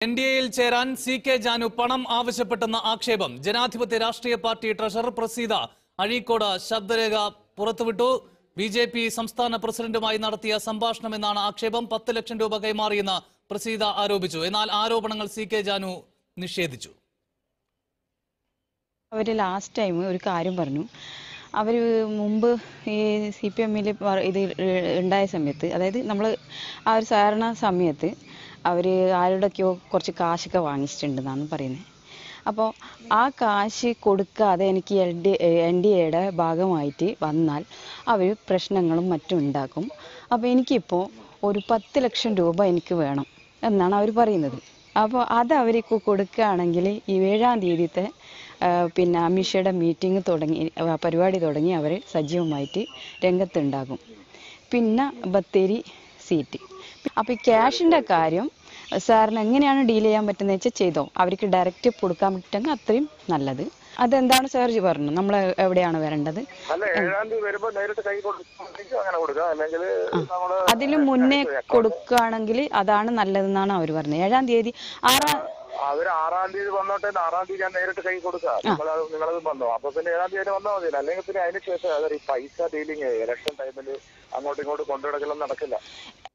N D എയിൽ ചേരാൻ C K Janu പണം ആവശ്യപ്പെട്ടെന്ന ആക്ഷേപം ജനാധിപത്യ രാഷ്ട്രീയ പാർട്ടി ട്രഷറർ പ്രസീത അഴീക്കോട് ശബ്ദരേഖ പുറത്തുവിട്ടു ബി ജെ പി സംസ്ഥാന പ്രസിഡന്റുമായി നടത്തിയ സംഭാഷണം എന്നാണ് ആക്ഷേപം പത്ത് ലക്ഷം രൂപ കൈമാറിയെന്ന് പ്രസീത ആരോപിച്ചു എന്നാൽ ആരോപണങ്ങൾ സി കെ ജാനു നിഷേധിച്ചു അവർ ലാസ്റ്റ് ടൈം ഒരു കാര്യം പറഞ്ഞു അവർ മുമ്പ് ഈ സി പി എമ്മിൽ ഇത് ഉണ്ടായ സമയത്ത് അതായത് നമ്മൾ ആ ഒരു സാധാരണ സമയത്ത് അവർ ആരുടെയൊക്കെയോ കുറച്ച് കാശൊക്കെ വാങ്ങിച്ചിട്ടുണ്ടെന്നാണ് പറയുന്നത് അപ്പോൾ ആ കാശ് കൊടുക്കാതെ എനിക്ക് എൽ ഡി എൻ ഡി എയുടെ ഭാഗമായിട്ട് വന്നാൽ അവർ പ്രശ്നങ്ങളും മറ്റും ഉണ്ടാക്കും അപ്പോൾ എനിക്കിപ്പോൾ ഒരു പത്ത് ലക്ഷം രൂപ എനിക്ക് വേണം എന്നാണ് അവർ പറയുന്നത് അപ്പോൾ അത് അവർക്ക് കൊടുക്കുകയാണെങ്കിൽ ഈ ഏഴാം തീയതിത്തെ ആ, പിന്നെ അമിഷയുടെ മീറ്റിംഗ് തുടങ്ങി ആ, പരിപാടി തുടങ്ങി അവർ സജീവമായിട്ട് രംഗത്തുണ്ടാകും പിന്നെ ബത്തേരി സീറ്റ് അപ്പോൾ ഈ ക്യാഷിൻ്റെ കാര്യം സാറിന് എങ്ങനെയാണ് ഡീൽ ചെയ്യാൻ പറ്റുന്നത് വെച്ചാൽ ചെയ്തോ അവർക്ക് ഡയറക്റ്റ് കൊടുക്കാൻ പറ്റുമെങ്കിൽ അത്രയും നല്ലത് അതെന്താണ് സാർ പറഞ്ഞു നമ്മൾ എവിടെയാണ് വരേണ്ടത് അല്ല ഏഴാം തീയതി വരുമ്പോ നേരിട്ട് കൈ കൊടുക്കുന്നെങ്കിൽ അങ്ങനെ കൊടുക്കാം അല്ലെങ്കിൽ നമ്മള് അതിലും മുന്നേ കൊടുക്കുകയാണെങ്കിൽ അതാണ് നല്ലതെന്നാണ് അവർ പറഞ്ഞത് ഏഴാം തീയതി ആറാം അവര് ആറാം തീയതി വന്നോട്ടെ ആറാം തീയതി ഞാൻ നേരിട്ട് കൈ കൊടുക്കാം നിങ്ങൾ നിങ്ങളത് വന്നോ അപ്പൊ പിന്നെ ഏഴാം തീയതി വന്നാൽ മതി അല്ലെങ്കിൽ പിന്നെ അതിന് ശേഷം അതൊരു ഈ പൈസ ഡീലിങ് ഇലക്ഷൻ ടൈമിൽ അങ്ങോട്ടും ഇങ്ങോട്ടും കൊണ്ടുനടക്കലൊന്നും നടക്കില്ല